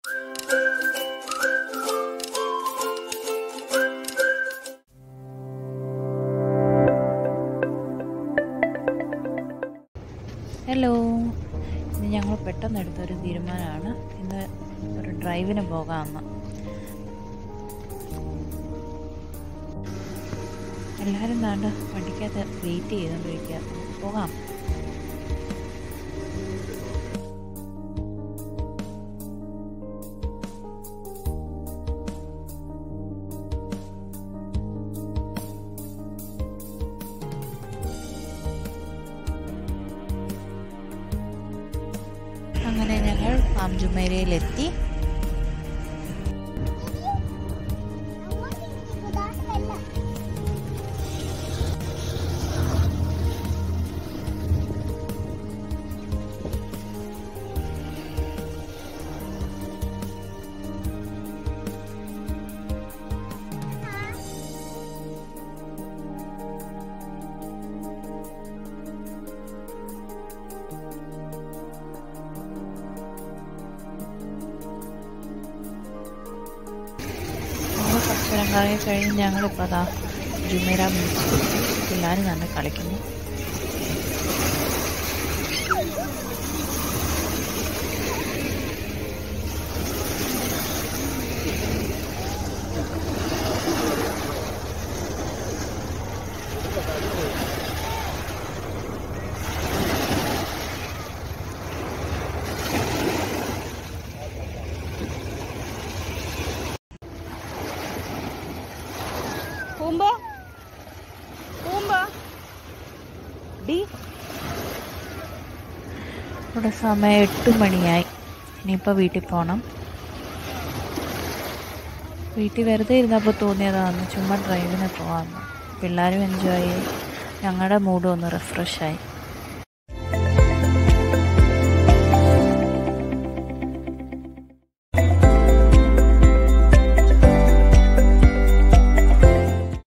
hello ഇന്ന് ഞങ്ങൾ പെട്ടെന്ന് എടുത്തൊരു തീരുമാനമാണ് ഇന്ന് ഒരു ഡ്രൈവിന് പോകാമെന്ന് എല്ലാവരും താണ്ട് വണ്ടിക്കകത്ത് വെയിറ്റ് ചെയ്തുകൊണ്ടിരിക്കുക പോകാം അങ്ങനെ ഞങ്ങൾ പാം ജുമേരയിലെത്തി ഞങ്ങൾ കുറച്ച് നേരം കറങ്ങി കഴിഞ്ഞ് ഞങ്ങളിപ്പോൾ അതാ ജുമേര ബീച്ചിൽ പിള്ളേർ തന്നെ കളിക്കുന്നു പൂമ്പോ പൂമ്പോ ഡി ഇവിടെ സമയം എട്ട് മണിയായി ഇനിയിപ്പോൾ വീട്ടിൽ പോകണം വീട്ടിൽ വെറുതെ ഇരുന്നപ്പോൾ തോന്നിയതാണ് ചുമ്മാ ഡ്രൈവിന് പോകാമെന്ന് പിള്ളേരും എൻജോയ് ചെയ്യും ഞങ്ങളുടെ മൂഡും ഒന്ന് റിഫ്രഷായി